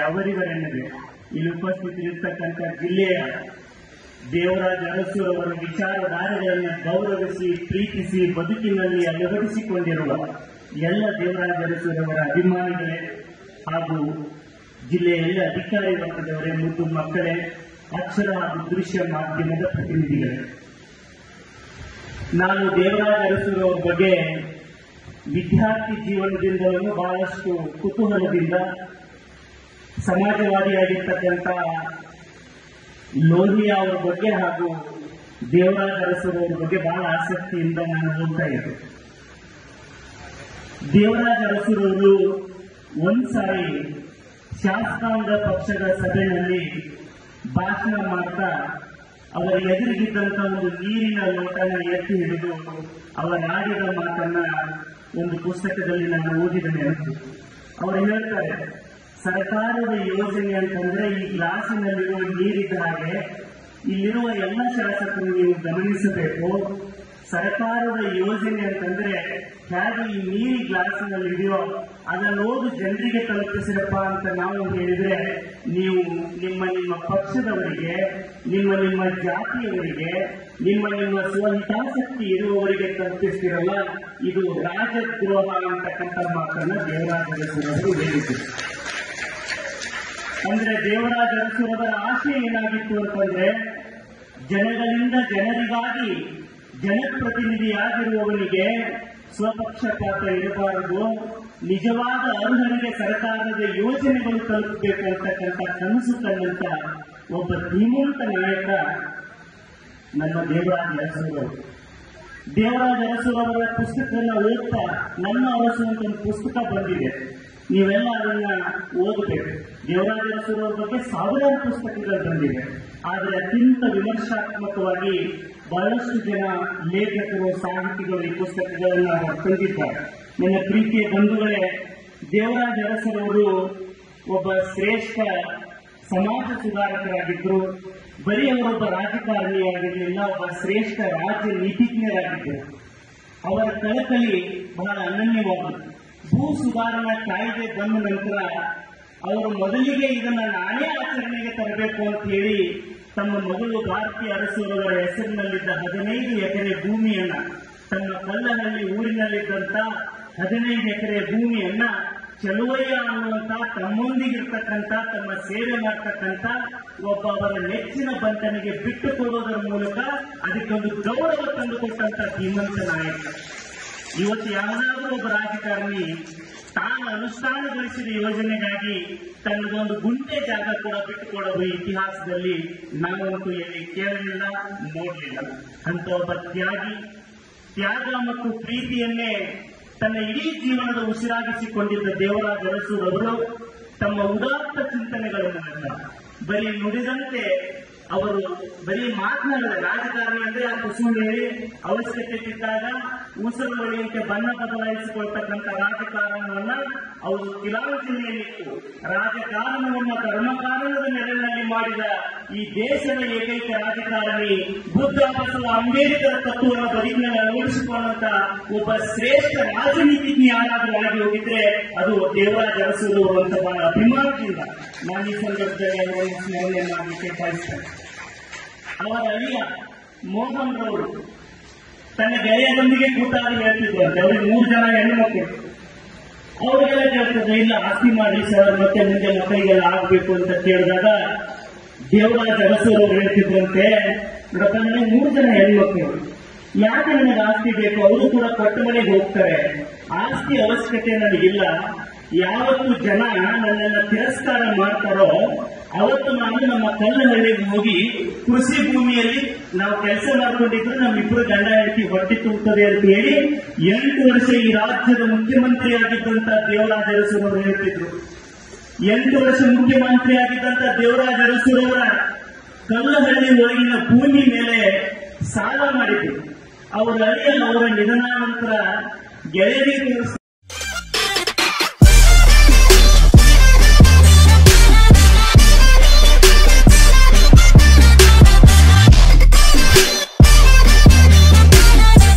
ಅವರಿವರೆನ್ನದೆ ಇಲ್ಲಿ ಉಪಸ್ಥಿತರಿರ್ತಕ್ಕಂಥ ಜಿಲ್ಲೆಯ ದೇವರಾಜ ಅರಸು ಅವರ ವಿಚಾರಧಾರೆಗಳನ್ನು ಗೌರವಿಸಿ ಪ್ರೀತಿಸಿ ಬದುಕಿನಲ್ಲಿ ಅಳವಡಿಸಿಕೊಂಡಿರುವ ಎಲ್ಲ ದೇವರಾಜ ಅರಸುರವರ ಅಭಿಮಾನಿಗಳೇ ಹಾಗೂ ಜಿಲ್ಲೆಯ ಎಲ್ಲ ಅಧಿಕಾರಿ ವರ್ಗದವರೇ ಮುದ್ದು ಮಕ್ಕಳೇ ಅಕ್ಷರ ಹಾಗೂ ದೃಶ್ಯ ಮಾಧ್ಯಮದ ಪ್ರತಿನಿಧಿಗಳೇ ನಾನು ದೇವರಾಜ ಅರಸುರವರ ಬಗ್ಗೆ ವಿದ್ಯಾರ್ಥಿ ಜೀವನದಿಂದಲೂ ಬಹಳಷ್ಟು ಕುತೂಹಲದಿಂದ ಸಮಾಜವಾದಿಯಾಗಿರ್ತಕ್ಕಂಥ ಲೋಹಿಯಾ ಅವರ ಬಗ್ಗೆ ಹಾಗೂ ದೇವರಾಜ ಅರಸರವರ ಬಗ್ಗೆ ಬಹಳ ಆಸಕ್ತಿಯಿಂದ ನಾನು ಓದ್ತಾ ಇದ್ದೆ ದೇವರಾಜ ಅರಸರವರು ಒಂದ್ಸಾರಿ ಶಾಸಕಾಂಗ ಪಕ್ಷದ ಸಭೆಯಲ್ಲಿ ಭಾಷಣ ಮಾಡ್ತಾ ಅವರ ಎದುರಿಗಿದ್ದಂತ ಒಂದು ನೀರಿನ ಲೋಟನ ಎತ್ತಿ ಹಿಡಿದು ಅವರ ಆಡಿದ ಮಾತನ್ನ ಒಂದು ಪುಸ್ತಕದಲ್ಲಿ ನಾನು ಓದಿದ ನೆನಪು ಅವರು ಹೇಳ್ತಾರೆ ಸರ್ಕಾರದ ಯೋಜನೆ ಅಂತಂದ್ರೆ ಈ ಗ್ಲಾಸಿನಲ್ಲಿರುವ ನೀರಿದ್ದ ಹಾಗೆ ಇಲ್ಲಿರುವ ಎಲ್ಲ ಶಾಸಕರು ನೀವು ಗಮನಿಸಬೇಕು ಸರ್ಕಾರದ ಯೋಜನೆ ಅಂತಂದ್ರೆ ಹೇಗೆ ಈ ನೀರಿ ಗ್ಲಾಸಿನಲ್ಲಿ ಇದೆಯೋ ಅದನ್ನು ಓದು ಜನರಿಗೆ ತಲುಪಿಸಿರಪ್ಪ ಅಂತ ನಾವು ಹೇಳಿದ್ರೆ ನೀವು ನಿಮ್ಮ ನಿಮ್ಮ ಪಕ್ಷದವರಿಗೆ ನಿಮ್ಮ ನಿಮ್ಮ ಜಾತಿಯವರಿಗೆ ನಿಮ್ಮ ನಿಮ್ಮ ಸ್ವಹಿತಾಸಕ್ತಿ ಇರುವವರಿಗೆ ತಲುಪಿಸ್ತಿರಲ್ಲ ಇದು ರಾಜದ್ರೋಹ ಅಂತಕ್ಕಂಥ ಮಾತನ್ನ ದೇವರಾಜ ಅರಸರವರು ಹೇಳಿದ್ರು ಅಂದ್ರೆ ದೇವರಾಜ ಅರಸರವರ ಆಶೆ ಏನಾಗಿತ್ತು ಅಂತಂದ್ರೆ ಜನಗಳಿಂದ ಜನರಿಗಾಗಿ ಜನಪ್ರತಿನಿಧಿಯಾಗಿರುವವನಿಗೆ ಸ್ವಪಕ್ಷಪಾತ ಇರಬಾರದು ನಿಜವಾದ ಅರ್ಹರಿಗೆ ಸರ್ಕಾರದ ಯೋಜನೆಗಳು ತಲುಪಬೇಕು ಅಂತಕ್ಕಂಥ ಕನಸು ಕಂಡಂತ ಒಬ್ಬ ಧೀಮಂತ ನಾಯಕ ನಮ್ಮ ದೇವರಾಜ ಅರಸರವರು ದೇವರಾಜ ಅರಸರವರ ಪುಸ್ತಕವನ್ನ ಓದ್ತಾ ನನ್ನ ಅರಸು ಅಂತ ಒಂದು ಪುಸ್ತಕ ಬಂದಿದೆ ನೀವೆಲ್ಲ ಅದನ್ನ ಓದಬೇಕು ದೇವರಾಜ ಅರಸರವರ ಬಗ್ಗೆ ಸಾವಿರಾರು ಪುಸ್ತಕಗಳು ಬಂದಿವೆ ಆದರೆ ಅತ್ಯಂತ ವಿಮರ್ಶಾತ್ಮಕವಾಗಿ ಬಹಳಷ್ಟು ಜನ ಲೇಖಕರು ಸಾಹಿತಿಗಳು ಈ ಪುಸ್ತಕಗಳನ್ನ ತಂದಿದ್ದಾರೆ ನನ್ನ ಪ್ರೀತಿಯ ಬಂಧುಗಳೇ ದೇವರಾಜ ಅರಸರವರು ಒಬ್ಬ ಶ್ರೇಷ್ಠ ಸಮಾಜ ಸುಧಾರಕರಾಗಿದ್ರು ಬರೀ ಅವರೊಬ್ಬ ರಾಜಕಾರಣಿಯಾಗಿರಲಿಲ್ಲ ಒಬ್ಬ ಶ್ರೇಷ್ಠ ರಾಜ್ಯ ನೀತಿಜ್ಞರಾಗಿದ್ದರು ಅವರ ಕಳಕಳಿ ಬಹಳ ಅನನ್ಯವಾದದ್ದು ಭೂ ಸುಧಾರಣಾ ಕಾಯ್ದೆ ಬಂದ ನಂತರ ಅವರು ಮೊದಲಿಗೆ ಇದನ್ನ ನಾನೇ ಆಚರಣೆಗೆ ತರಬೇಕು ಅಂತ ಹೇಳಿ ತಮ್ಮ ಮೊದಲು ಭಾರತೀಯ ಅರಸರವರ ಹೆಸರಿನಲ್ಲಿದ್ದ ಹದಿನೈದು ಎಕರೆ ಭೂಮಿಯನ್ನ ತಮ್ಮ ಕಲ್ಲಹಳ್ಳಿ ಊರಿನಲ್ಲಿದ್ದಂತ ಹದಿನೈದು ಎಕರೆ ಭೂಮಿಯನ್ನ ಚಲುವಯ್ಯ ಅನ್ನುವಂತ ತಮ್ಮೊಂದಿಗಿರ್ತಕ್ಕಂಥ ತಮ್ಮ ಸೇವೆ ಮಾಡ್ತಕ್ಕಂಥ ಒಬ್ಬ ಅವರ ನೆಚ್ಚಿನ ಬಂಟನಿಗೆ ಬಿಟ್ಟು ಕೊಡೋದರ ಮೂಲಕ ಅದಕ್ಕೊಂದು ಗೌರವ ತಂದುಕೊಟ್ಟಂತ ಧೀಮಂತ ನಾಯಕ ಇವತ್ತು ಯಾವುದಾದ್ರೂ ಒಬ್ಬ ರಾಜಕಾರಣಿ ತಾನು ಅನುಷ್ಠಾನಗೊಳಿಸಿದ ಯೋಜನೆಗಾಗಿ ತನ್ನದೊಂದು ಗುಂಟೆ ಜಾಗ ಕೂಡ ಬಿಟ್ಟುಕೊಡೋದು ಇತಿಹಾಸದಲ್ಲಿ ನಾವಂತೂ ಎಲ್ಲಿ ಕೇಳಲಿಲ್ಲ ನೋಡಲಿಲ್ಲ ಅಂತ ಒಬ್ಬ ತ್ಯಾಗಿ ತ್ಯಾಗ ಮತ್ತು ಪ್ರೀತಿಯನ್ನೇ ತನ್ನ ಇಡೀ ಜೀವನದ ಉಸಿರಾಗಿಸಿಕೊಂಡಿದ್ದ ದೇವರಾಜ ಅರಸೂರವರು ತಮ್ಮ ಉದಾತ್ತ ಚಿಂತನೆಗಳ ಮೂಲಕ ಬರೀ ನುಡಿದಂತೆ ಅವರು ಬರೀ ಮಾತನಾಡಿದ ರಾಜಕಾರಣಿ ಅಂದ್ರೆ ಆ ಕುಸುಮಿ ಅವಶ್ಯಕತೆ ಇದ್ದಾಗ ಉಸಿರು ಹೊಡೆಯುವಂತೆ ಬಣ್ಣ ಬದಲಾಯಿಸಿಕೊಳ್ತಕ್ಕಂಥ ರಾಜಕಾರಣವನ್ನ ಅವರು ಕಿಲಾವತಿನೆಯಲ್ಲಿಟ್ಟು ರಾಜಕಾರಣವನ್ನ ಧರ್ಮಕಾರಣದ ನೆರಳಿನಲ್ಲಿ ಮಾಡಿದ ಈ ದೇಶದ ಏಕೈಕ ರಾಜಕಾರಣಿ ಬುದ್ಧ ಬಸವ ಅಂಬೇಡ್ಕರ್ ತತ್ವವನ್ನು ಬದುಕಿನಲ್ಲಿ ಅಳವಡಿಸಿಕೊಂಡಂತ ಒಬ್ಬ ಶ್ರೇಷ್ಠ ರಾಜನೀತಿಜ್ಞ ಯಾರಾದ್ರೂ ಆಗಿ ಹೋಗಿದ್ರೆ ಅದು ದೇವರಾಜ ಅರಸೂರವರು ಅಂತ ಬಹಳ ಅಭಿಮಾನದಿಂದ ನಾನು ಈ ಸಂದರ್ಭದಲ್ಲಿ ಅವರನ್ನು ಸ್ಮರಣೆ ಮಾಡಲಿಕ್ಕೆ ಬಯಸ್ತೇನೆ ಅವರ ಅಳಿಯ ಮೋಹನ್ ರವರು ತನ್ನ ಗೆಳೆಯರೊಂದಿಗೆ ಕೂತಾಗ ಹೇಳ್ತಿದ್ರು ಅಂತ ಅವ್ರಿಗೆ ಮೂರು ಜನ ಹೆಣ್ಣು ಮಕ್ಕಳು ಅವ್ರಿಗೆಲ್ಲ ಕೇಳ್ತದೆ ಇಲ್ಲ ಆಸ್ತಿ ಮಾಡಿ ಸರ್ ಮತ್ತೆ ಮುಂದೆ ಮಕ್ಕಳಿಗೆಲ್ಲ ಆಗ್ಬೇಕು ಅಂತ ಕೇಳಿದಾಗ ದೇವರಾಜ ಅರಸರು ಹೇಳ್ತಿದ್ರಂತೆ ನೋಡಪ್ಪ ನನಗೆ ಮೂರು ಜನ ಹೆಣ್ಮಕ್ಳು ಯಾಕೆ ನನಗೆ ಆಸ್ತಿ ಬೇಕು ಅವರು ಕೂಡ ಕೊಟ್ಟ ಮನೆಗೆ ಹೋಗ್ತಾರೆ ಆಸ್ತಿ ಅವಶ್ಯಕತೆ ನನಗಿಲ್ಲ ಯಾವತ್ತು ಜನ ನನ್ನನ್ನ ತಿರಸ್ಕಾರ ಮಾಡ್ತಾರೋ ಅವತ್ತು ನಾನು ನಮ್ಮ ಕಲ್ಲಹಳ್ಳಿಗೆ ಹೋಗಿ ಕೃಷಿ ಭೂಮಿಯಲ್ಲಿ ನಾವು ಕೆಲಸ ಮಾಡ್ಕೊಂಡಿದ್ರು ನಮ್ಮಿಬ್ಬರು ಗಂಡ ಹೆಂಡತಿ ಹೊಟ್ಟೆ ತುಂಬುತ್ತದೆ ಅಂತ ಹೇಳಿ ಎಂಟು ವರ್ಷ ಈ ರಾಜ್ಯದ ಮುಖ್ಯಮಂತ್ರಿಯಾಗಿದ್ದಂತ ದೇವರಾಜ ಅರಸರವರು ಹೇಳ್ತಿದ್ರು ಎಂಟು ವರ್ಷ ಮುಖ್ಯಮಂತ್ರಿ ಆಗಿದ್ದಂತ ದೇವರಾಜ ಅರಸರವರ ಕಲ್ಲಹಳ್ಳಿ ಒಳಗಿನ ಭೂಮಿ ಮೇಲೆ ಸಾಲ ಮಾಡಿದ್ರು ಅವರ ಅಳಿಯ ಅವರ ನಿಧನಾನಂತರ ಗೆಳೆಯರಿಗೆ